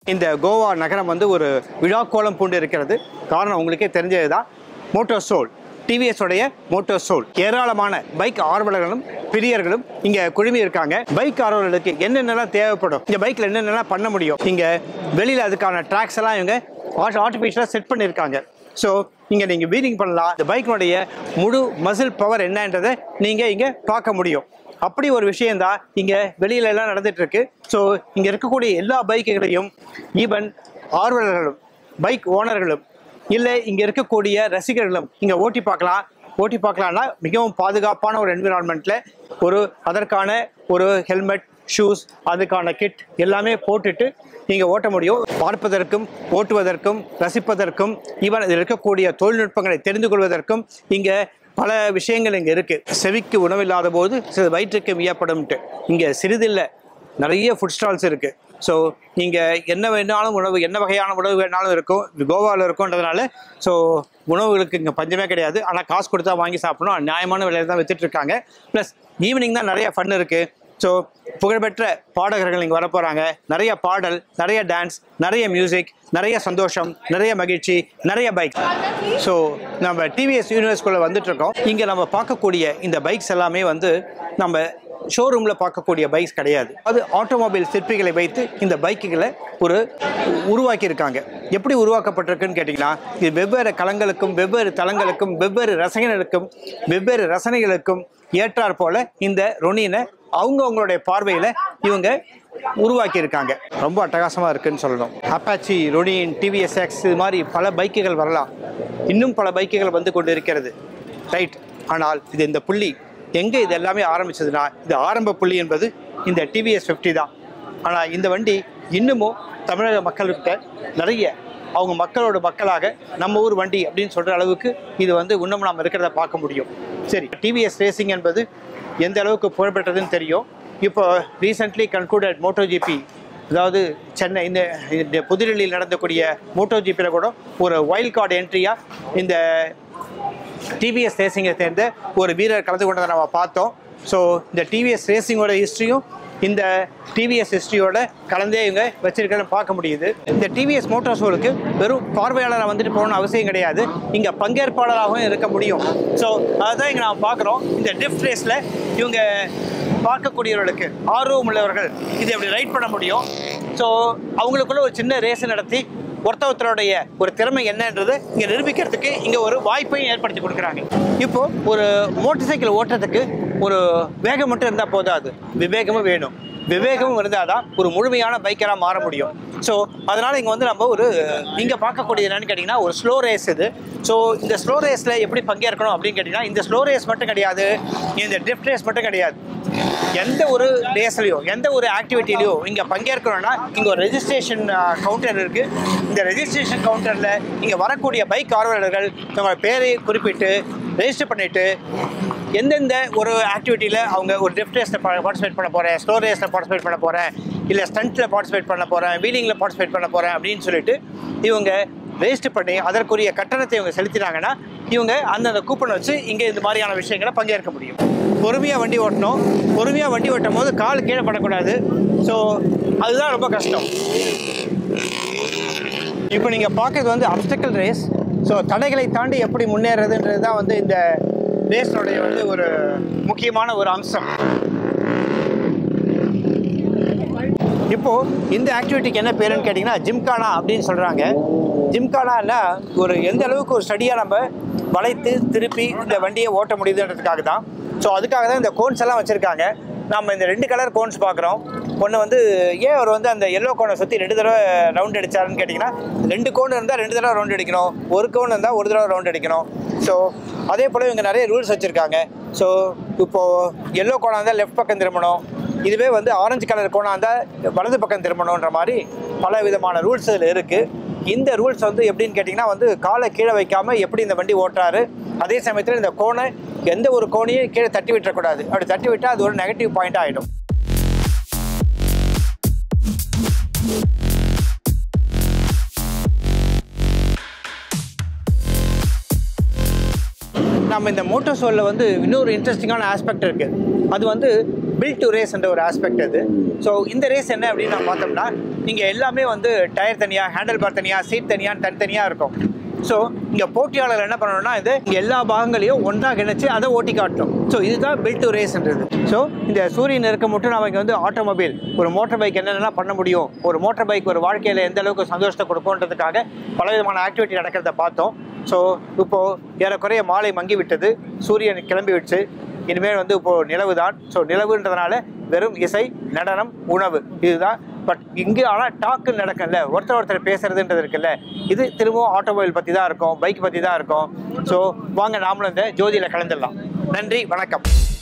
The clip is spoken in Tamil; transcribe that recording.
இந்த கோவா நகரம் வந்து ஒரு விழாக்கோலம் பூண்டு இருக்கிறது காரணம் உங்களுக்கே தெரிஞ்சது தான் மோட்டோ சோல் டிவிஎஸ் உடைய மோட்டோ சோல் ஏராளமான பைக் ஆர்வலர்களும் பிரியர்களும் இங்க குழுமி இருக்காங்க பைக் ஆர்வலர்களுக்கு என்னென்னலாம் தேவைப்படும் இந்த பைக்ல என்னென்னலாம் பண்ண முடியும் இங்க வெளியில அதுக்கான ட்ராக்ஸ் எல்லாம் இவங்க ஆர்டிஃபிஷியலாக செட் பண்ணியிருக்காங்க ஸோ இங்கே நீங்கள் வீலிங் பண்ணலாம் இந்த பைக்கினுடைய முழு மசில் பவர் என்னன்றதை நீங்கள் இங்கே பார்க்க முடியும் அப்படி ஒரு விஷயம்தான் இங்கே வெளியில எல்லாம் நடந்துட்டு இருக்கு ஸோ இங்கே இருக்கக்கூடிய எல்லா பைக்குகளையும் ஈவன் ஆர்வலர்களும் பைக் ஓனர்களும் இல்லை இங்கே இருக்கக்கூடிய ரசிகர்களும் இங்கே ஓட்டி பார்க்கலாம் ஓட்டி பார்க்கலாம்னா மிகவும் பாதுகாப்பான ஒரு என்விரான்மெண்ட்டில் ஒரு அதற்கான ஒரு ஹெல்மெட் ஷூஸ் அதுக்கான கிட் எல்லாமே போட்டுட்டு நீங்கள் ஓட்ட முடியும் பார்ப்பதற்கும் ஓட்டுவதற்கும் ரசிப்பதற்கும் ஈவன் இதில் இருக்கக்கூடிய தொழில்நுட்பங்களை தெரிந்து கொள்வதற்கும் இங்கே பல விஷயங்கள் இங்கே இருக்குது செவிக்கு உணவில்லாத போது சில வயிற்றுக்கு வியப்படும்ட்டு இங்கே சிறிதில்லை நிறைய ஃபுட் ஸ்டால்ஸ் இருக்குது ஸோ நீங்கள் என்ன வேணாலும் உணவு என்ன வகையான உணவு வேணாலும் இருக்கும் இது கோவாவில் இருக்கும்ன்றதுனால ஸோ உணவுகளுக்கு இங்கே பஞ்சமே கிடையாது ஆனால் காசு கொடுத்தா வாங்கி சாப்பிடணும் நியாயமான விலையில தான் வித்துட்டு இருக்காங்க ப்ளஸ் ஈவினிங் தான் நிறைய ஃபன் இருக்குது ஸோ புகழ்பெற்ற பாடகர்கள் இங்கே வர போகிறாங்க நிறைய பாடல் நிறைய டான்ஸ் நிறைய மியூசிக் நிறைய சந்தோஷம் நிறைய மகிழ்ச்சி நிறைய பைக் ஸோ நம்ம டிவிஎஸ் யூனிவர்ஸ்குள்ளே வந்துட்டு இருக்கோம் இங்கே நம்ம பார்க்கக்கூடிய இந்த பைக்ஸ் எல்லாமே வந்து நம்ம ஷோரூமில் பார்க்கக்கூடிய பைக்ஸ் கிடையாது அது ஆட்டோமொபைல் சிற்பிகளை வைத்து இந்த பைக்குகளை ஒரு உருவாக்கியிருக்காங்க எப்படி உருவாக்கப்பட்டிருக்குன்னு கேட்டிங்கன்னா இது வெவ்வேறு களங்களுக்கும் வெவ்வேறு தளங்களுக்கும் வெவ்வேறு ரசனைகளுக்கும் வெவ்வேறு ரசனைகளுக்கும் ஏற்றாற் போல இந்த ரொனினை அவங்க அவங்களுடைய பார்வையில் இவங்க உருவாக்கியிருக்காங்க ரொம்ப அட்டகாசமாக இருக்குன்னு சொல்லணும் அப்பாச்சி ரொனின் டிவிஎஸ் எக்ஸ் இது மாதிரி பல பைக்குகள் வரலாம் இன்னும் பல பைக்குகள் வந்து கொண்டு இருக்கிறது ரைட் ஆனால் இது இந்த புள்ளி எங்கே இது எல்லாமே ஆரம்பிச்சதுன்னா இது ஆரம்ப புள்ளி என்பது இந்த டிவிஎஸ் ஃபிஃப்டி தான் ஆனால் இந்த வண்டி இன்னமும் தமிழக மக்கள்கிட்ட நிறைய அவங்க மக்களோட மக்களாக நம்ம ஊர் வண்டி அப்படின்னு சொல்கிற அளவுக்கு இது வந்து இன்னும் நாம் இருக்கிறத பார்க்க முடியும் சரி டிவிஎஸ் ரேசிங் என்பது எந்த அளவுக்கு புகழ்பெற்றதுன்னு தெரியும் இப்போ ரீசெண்ட்லி கன்க்ளூடட் மோட்டோ ஜிபி அதாவது சென்னை இந்த இந்த புதுடெல்லியில் நடந்தக்கூடிய மோட்டோ ஜிபியில் கூட ஒரு வைல்ட் கார்டு என்ட்ரியாக இந்த டிவிஎஸ் ரேசிங்கை சேர்ந்த ஒரு வீரர் கலந்து கொண்டதை நம்ம பார்த்தோம் ஸோ இந்த டிவிஎஸ் ரேசிங்கோட ஹிஸ்ட்ரியும் இந்த டிவிஎஸ் ஹிஸ்ட்ரியோட கலந்தே இவங்க வச்சிருக்கிறத பார்க்க முடியுது இந்த டிவிஎஸ் மோட்டார் ஷோருக்கு வெறும் பார்வையாளராக வந்துட்டு போகணும்னு அவசியம் கிடையாது இங்கே பங்கேற்பாளராகவும் இருக்க முடியும் ஸோ அதுதான் இங்கே நாம் பார்க்குறோம் இந்த டிஃப்ட் ரேஸில் இவங்க பார்க்கக்கூடியவர்களுக்கு ஆர்வம் உள்ளவர்கள் இதை அப்படி ரைட் பண்ண முடியும் ஸோ அவங்களுக்குள்ள ஒரு சின்ன ரேஸ் நடத்தி ஒருத்த ஒருத்தருடைய ஒரு திறமை என்னன்றது இங்கே நிரூபிக்கிறதுக்கு இங்கே ஒரு வாய்ப்பையும் ஏற்படுத்தி கொடுக்குறாங்க இப்போ ஒரு மோட்டார் சைக்கிள் ஓட்டுறதுக்கு ஒரு வேகம் மட்டும் இருந்தால் போதாது விவேகமும் வேணும் விவேகமும் இருந்தால் தான் ஒரு முழுமையான பைக்கராக மாற முடியும் ஸோ அதனால் இங்கே வந்து நம்ம ஒரு இங்கே பார்க்கக்கூடியது என்னன்னு கேட்டிங்கன்னா ஒரு ஸ்லோ ரேஸ் இது ஸோ இந்த ஸ்லோ ரேஸில் எப்படி பங்கேற்கணும் அப்படின்னு கேட்டிங்கன்னா இந்த ஸ்லோ ரேஸ் மட்டும் கிடையாது இந்த ட்ரிஃப்ட் ரேஸ் மட்டும் கிடையாது எந்த ஒரு ரேஸ்லையோ எந்த ஒரு ஆக்டிவிட்டிலையோ இங்கே பங்கேற்கணும்னா இங்கே ஒரு ரெஜிஸ்ட்ரேஷன் கவுண்டர் இருக்குது இந்த ரெஜிஸ்ட்ரேஷன் கவுண்டரில் இங்கே வரக்கூடிய பைக் ஆர்வலர்கள் தங்களோட பேரை குறிப்பிட்டு ரெஜிஸ்டர் பண்ணிவிட்டு எந்தெந்த ஒரு ஆக்டிவிட்டியில் அவங்க ஒரு ட்ரிஃப்ட் ரேஸில் பார்ட்டிசிபேட் பண்ண போகிறேன் ஸ்லோ ரேஸில் பார்ட்டிசிபேட் பண்ண போகிறேன் இல்லை ஸ்டண்ட்டில் பார்ட்டிசிபேட் பண்ண போகிறேன் வீலிங்கில் பார்ட்டிசிபேட் பண்ண போகிறேன் அப்படின்னு சொல்லிட்டு இவங்க ரெஜிஸ்டர் பண்ணி அதற்குரிய கட்டணத்தை இவங்க செலுத்தினாங்கன்னா இவங்க அந்தந்த கூப்பன் வச்சு இங்கே இந்த மாதிரியான விஷயங்களை பங்கேற்க முடியும் பொறுமையாக வண்டி ஓட்டணும் பொறுமையாக வண்டி ஓட்டும் போது கால் கீழே படக்கூடாது ஸோ அதுதான் ரொம்ப கஷ்டம் இப்போ நீங்கள் பார்க்குறது வந்து அப்டக்கல் ரேஸ் ஸோ தடைகளை தாண்டி எப்படி முன்னேறதுன்றது தான் வந்து இந்த ரேஸோடைய வந்து ஒரு முக்கியமான ஒரு அம்சம் இப்போ இந்த ஆக்டிவிட்டிக்கு என்ன பேருன்னு கேட்டிங்கன்னா ஜிம்கானா அப்படின்னு சொல்கிறாங்க ஜிம்கானான்னா ஒரு எந்த அளவுக்கு ஒரு ஸ்டடியாக நம்ம வளைத்து திருப்பி இந்த வண்டியை ஓட்ட முடியுதுன்றதுக்காக தான் ஸோ அதுக்காக தான் இந்த கோன்ஸ் எல்லாம் வச்சுருக்காங்க நம்ம இந்த ரெண்டு கலர் கோன்ஸ் பார்க்குறோம் ஒன்று வந்து ஏன் அவர் வந்து அந்த எல்லோ கோனை சுற்றி ரெண்டு தடவை ரவுண்ட் அடிச்சாருன்னு கேட்டிங்கன்னா ரெண்டு கோன் இருந்தால் ரெண்டு தடவை ரவுண்ட் அடிக்கணும் ஒரு கோன் இருந்தால் ஒரு தடவை ரவுண்ட் அடிக்கணும் ஸோ அதே போல் இவங்க நிறைய ரூல்ஸ் வச்சுருக்காங்க ஸோ இப்போது எல்லோ கோனாக இருந்தால் லெஃப்ட் பக்கம் திரும்பணும் இதுவே வந்து ஆரஞ்சு கலர் கோனாக இருந்தால் வலது பக்கம் திரும்பணுன்ற மாதிரி பல விதமான ரூல்ஸ் இதில் இருக்குது இந்த ரூல்ஸ் வந்து எப்படின்னு கேட்டிங்கன்னா வந்து காலை கீழே வைக்காமல் எப்படி இந்த வண்டி ஓட்டுறாரு அதே சமயத்தில் இந்த கோனை எந்த ஒரு கோனையும் கீழே தட்டி விட்டுறக்கூடாது அப்படி தட்டி விட்டால் அது ஒரு நெகட்டிவ் பாயிண்ட் ஆகிடும் நம்ம இந்த மோட்டோ சோலில் வந்து இன்னொரு இன்ட்ரெஸ்டிங்கான ஆஸ்பெக்ட் இருக்குது அது வந்து பில் டு ரேஸ் என்ற ஒரு ஆஸ்பெக்ட் அது ஸோ இந்த ரேஸ் என்ன அப்படின்னு நான் பார்த்தோம்னா நீங்கள் எல்லாமே வந்து டயர் தனியாக ஹேண்டில் பார் தனியாக சீட் தனியாக தனித்தனியாக இருக்கும் ஸோ இங்கே போட்டியாளர் என்ன பண்ணணும்னா இது இங்கே எல்லா பாகங்களையும் ஒன்றாக இணைச்சு அதை ஓட்டி காட்டணும் ஸோ இதுதான் பில் டு ரேஸ்ன்றது ஸோ இந்த சூரியன் இருக்க மட்டும் நம்ம இங்கே வந்து ஆட்டோமொபைல் ஒரு மோட்டார் பைக் என்னென்னலாம் பண்ண முடியும் ஒரு மோட்டார் பைக் ஒரு வாழ்க்கையில் எந்த அளவுக்கு சந்தோஷத்தை கொடுக்கும்ன்றதுக்காக பலவிதமான ஆக்டிவிட்டி நடக்கிறத பார்த்தோம் ஸோ இப்போது ஏறக்குறைய மாலை மங்கி விட்டது சூரியன் கிளம்பி விடுச்சு இனிமேல் வந்து இப்போது நிலவு தான் ஸோ நிலவுன்றதுனால வெறும் இசை நடனம் உணவு இதுதான் பட் இங்கே ஆனால் டாக்கு நடக்கல ஒருத்தர் ஒருத்தர் பேசுறதுன்றது இருக்குல்ல இது திரும்பவும் ஆட்டோமொபைல் பற்றி தான் இருக்கும் பைக் பற்றி தான் இருக்கும் ஸோ வாங்க நாமளும் இந்த ஜோதியில் கலந்துடலாம் நன்றி வணக்கம்